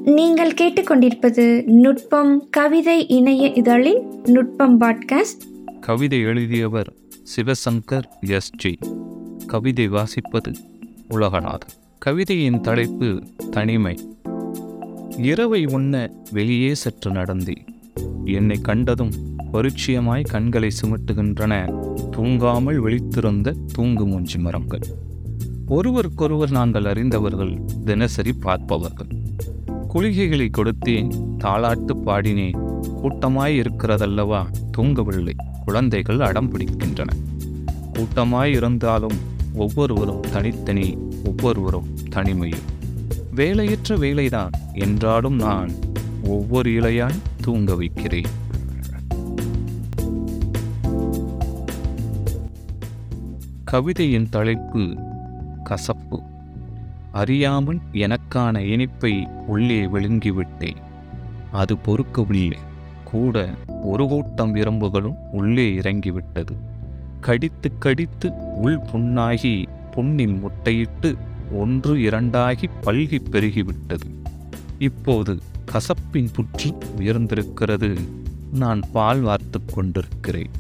நீங்கள் கேட்டுக்கொண்டிருப்பது நுட்பம் கவிதை இணைய இதழின் நுட்பம் பாட்காஸ்ட் கவிதை எழுதியவர் சிவசங்கர் எஸ்ஜி கவிதை வாசிப்பது உலகநாதன் கவிதையின் தலைப்பு தனிமை இரவை உண்ண வெளியே சற்று நடந்தேன் என்னை கண்டதும் பரிச்சயமாய் கண்களை சுமட்டுகின்றன தூங்காமல் விழித்திருந்த தூங்கு மூஞ்சி மரங்கள் ஒருவருக்கொருவர் நாங்கள் அறிந்தவர்கள் தினசரி பார்ப்பவர்கள் குளிகைகளை கொடுத்தேன் தாளாட்டு பாடினேன் கூட்டமாய் இருக்கிறதல்லவா தூங்கவில்லை குழந்தைகள் அடம் பிடிக்கின்றன கூட்டமாய் இருந்தாலும் ஒவ்வொருவரும் தனித்தனி ஒவ்வொருவரும் தனிமையில் வேலையற்ற வேலைதான் என்றாலும் நான் ஒவ்வொரு இலையாய் தூங்க வைக்கிறேன் கவிதையின் தலைப்பு கசப்பு அறியாமல் எனக்கான இனிப்பை உள்ளே விழுங்கிவிட்டேன் அது பொறுக்கவில்லை கூட ஒரு கூட்டம் விரும்புகளும் உள்ளே இறங்கிவிட்டது கடித்து கடித்து உள் புண்ணாகி புண்ணின் முட்டையிட்டு ஒன்று இரண்டாகி பல்கி பெருகிவிட்டது இப்போது கசப்பின் புற்றி உயர்ந்திருக்கிறது நான் பால் வார்த்து கொண்டிருக்கிறேன்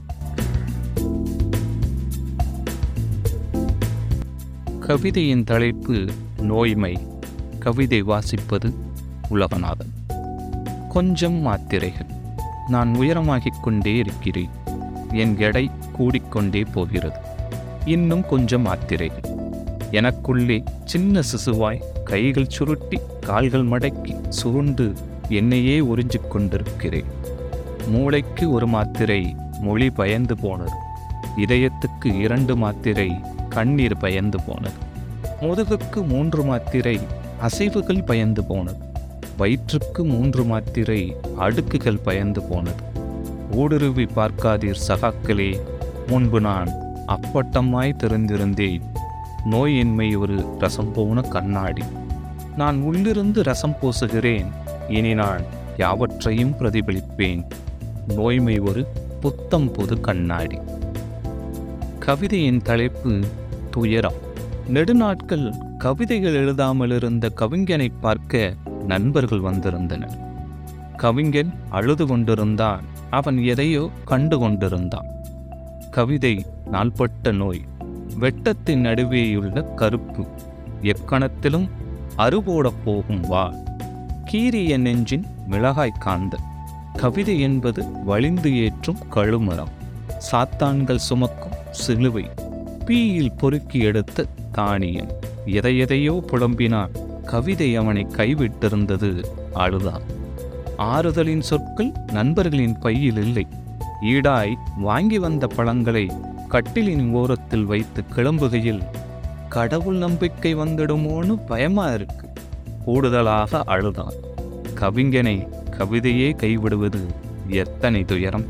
கவிதையின் தலைப்பு நோய்மை கவிதை வாசிப்பது உலகநாதன் கொஞ்சம் மாத்திரைகள் நான் உயரமாகிக் கொண்டே இருக்கிறேன் என் எடை கூடிக்கொண்டே போகிறது இன்னும் கொஞ்சம் மாத்திரைகள் எனக்குள்ளே சின்ன சிசுவாய் கைகள் சுருட்டி கால்கள் மடக்கி சுருண்டு என்னையே உறிஞ்சிக் கொண்டிருக்கிறேன் மூளைக்கு ஒரு மாத்திரை மொழி பயந்து போனது இதயத்துக்கு இரண்டு மாத்திரை கண்ணீர் பயந்து போனது முதுகுக்கு மூன்று மாத்திரை அசைவுகள் பயந்து போனது வயிற்றுக்கு மூன்று மாத்திரை அடுக்குகள் பயந்து போனது ஊடுருவி பார்க்காதீர் சகாக்களே முன்பு நான் அப்பட்டமாய் தெரிந்திருந்தேன் நோயின்மை ஒரு ரசம் போன கண்ணாடி நான் உள்ளிருந்து ரசம் பூசுகிறேன் இனி நான் யாவற்றையும் பிரதிபலிப்பேன் நோய்மை ஒரு புத்தம் புது கண்ணாடி கவிதையின் தலைப்பு துயரம் நெடுநாட்கள் கவிதைகள் எழுதாமல் இருந்த கவிஞனை பார்க்க நண்பர்கள் வந்திருந்தனர் கவிஞன் அழுது கொண்டிருந்தான் அவன் எதையோ கண்டு கொண்டிருந்தான் கவிதை நாள்பட்ட நோய் வெட்டத்தின் நடுவேயுள்ள கருப்பு எக்கணத்திலும் அறுபோடப் போகும் வா கீரிய நெஞ்சின் மிளகாய் காந்த கவிதை என்பது வலிந்து ஏற்றும் கழுமரம் சாத்தான்கள் சுமக்கும் சிலுவை பீயில் பொறுக்கி எடுத்த தானியம் எதையெதையோ புலம்பினான் கவிதை அவனை கைவிட்டிருந்தது அழுதான் ஆறுதலின் சொற்கள் நண்பர்களின் பையில் இல்லை ஈடாய் வாங்கி வந்த பழங்களை கட்டிலின் ஓரத்தில் வைத்து கிளம்புகையில் கடவுள் நம்பிக்கை வந்துடுமோன்னு பயமா இருக்கு கூடுதலாக அழுதான் கவிஞனை கவிதையே கைவிடுவது எத்தனை துயரம்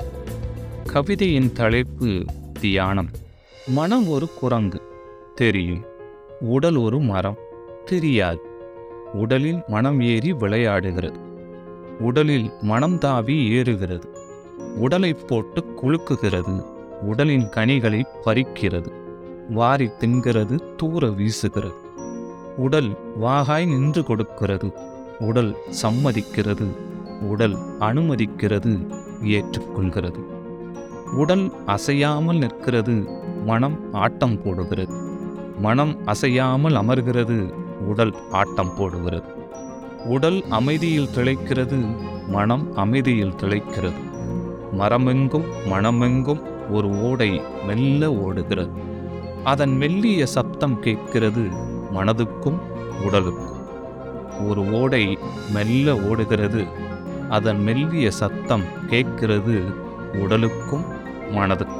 கவிதையின் தலைப்பு தியானம் மனம் ஒரு குரங்கு தெரியும் உடல் ஒரு மரம் தெரியாது உடலில் மனம் ஏறி விளையாடுகிறது உடலில் மனம் தாவி ஏறுகிறது உடலை போட்டு குலுக்குகிறது உடலின் கனிகளை பறிக்கிறது வாரி தின்கிறது தூர வீசுகிறது உடல் வாகாய் நின்று கொடுக்கிறது உடல் சம்மதிக்கிறது உடல் அனுமதிக்கிறது ஏற்றுக்கொள்கிறது உடல் அசையாமல் நிற்கிறது மனம் ஆட்டம் போடுகிறது மனம் அசையாமல் அமர்கிறது உடல் ஆட்டம் போடுகிறது உடல் அமைதியில் திளைக்கிறது மனம் அமைதியில் திளைக்கிறது மரமெங்கும் மனமெங்கும் ஒரு ஓடை மெல்ல ஓடுகிறது அதன் மெல்லிய சப்தம் கேட்கிறது மனதுக்கும் உடலுக்கும் ஒரு ஓடை மெல்ல ஓடுகிறது அதன் மெல்லிய சத்தம் கேட்கிறது உடலுக்கும் மனதுக்கும்